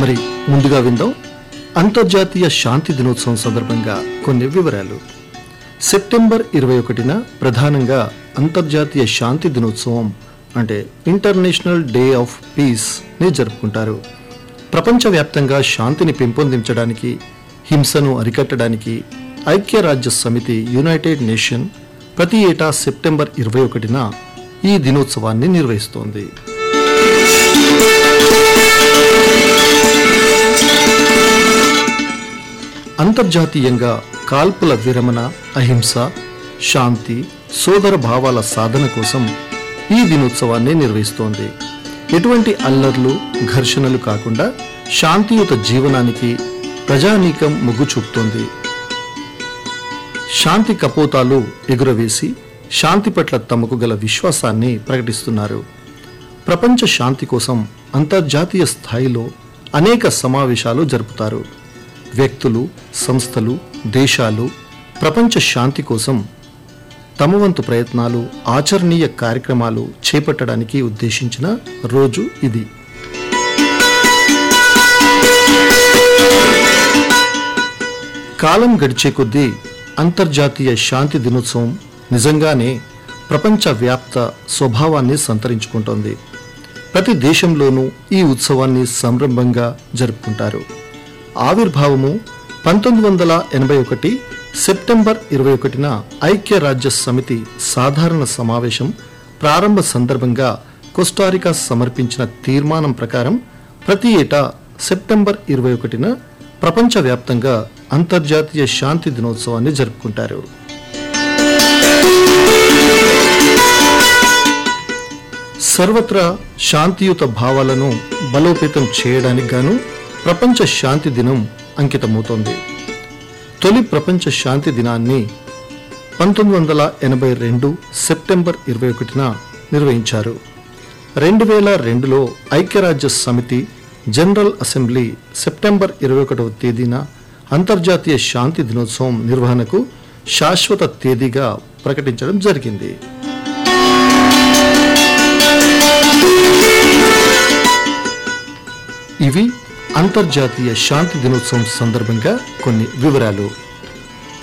మరి ముందుగా విందాం అంతర్జాతీయ శాంతి దినోత్సవం సందర్భంగా కొన్ని వివరాలు సెప్టెంబర్ ఇరవై ఒకటిన ప్రధానంగా అంతర్జాతీయ శాంతి దినోత్సవం అంటే ఇంటర్నేషనల్ డే ఆఫ్ పీస్ ని జరుపుకుంటారు ప్రపంచవ్యాప్తంగా శాంతిని పెంపొందించడానికి హింసను అరికట్టడానికి ఐక్యరాజ్య సమితి యునైటెడ్ నేషన్ ప్రతి ఏటా సెప్టెంబర్ ఇరవై ఒకటిన ఈ దినోత్సవాన్ని నిర్వహిస్తోంది అంతర్జాతీయంగా కాల్పుల విరమణ అహింస శాంతి సోదర భావాల సాధన కోసం ఈ దినోత్సవాన్ని నిర్వహిస్తోంది ఎటువంటి అల్లర్లు ఘర్షణలు కాకుండా శాంతియుత జీవనానికి ప్రజానీకం మొగ్గు చూపుతోంది శాంతి కపోతాలు ఎగురవేసి శాంతి పట్ల తమకు గల విశ్వాసాన్ని ప్రకటిస్తున్నారు ప్రపంచ శాంతి కోసం అంతర్జాతీయ స్థాయిలో అనేక సమావేశాలు జరుపుతారు వ్యక్తులు సంస్థలు దేశాలు ప్రపంచ శాంతి కోసం తమ వంతు ప్రయత్నాలు ఆచరణీయ కార్యక్రమాలు చేపట్టడానికి ఉద్దేశించిన రోజు ఇది కాలం గడిచే కొద్దీ అంతర్జాతీయ శాంతి దినోత్సవం నిజంగానే ప్రపంచవ్యాప్త స్వభావాన్ని సంతరించుకుంటోంది ప్రతి దేశంలోనూ ఈ ఉత్సవాన్ని సంరంభంగా జరుపుకుంటారు ఆవిర్భావము పంతొమ్మిది వందల ఎనభై ఒకటి సెప్టెంబర్ ఇరవై ఒకటిన ఐక్యరాజ్య సమితి సాధారణ సమావేశం ప్రారంభ సందర్భంగా కోస్టారికా సమర్పించిన తీర్మానం ప్రకారం ప్రతి ఏటా సెప్టెంబర్ ఇరవై ఒకటిన ప్రపంచవ్యాప్తంగా అంతర్జాతీయ శాంతి దినోత్సవాన్ని జరుపుకుంటారు సర్వత్రా శాంతియుత భావాలను బలోపేతం చేయడానికి గాను ప్రపంచ శాంతి దినం అంకితమవుతోంది తొలి ప్రపంచ శాంతి దినాన్ని పంతొమ్మిది వందల ఎనభై రెండు సెప్టెంబర్ ఇరవై ఒకటిన నిర్వహించారు రెండు వేల రెండులో ఐక్యరాజ్య సమితి జనరల్ అసెంబ్లీ సెప్టెంబర్ ఇరవై ఒకటవ తేదీన అంతర్జాతీయ శాంతి దినోత్సవం నిర్వహణకు శాశ్వత తేదీగా ప్రకటించడం జరిగింది ఇవి అంతర్జాతీయ శాంతి దినోత్సవం సందర్భంగా కొన్ని వివరాలు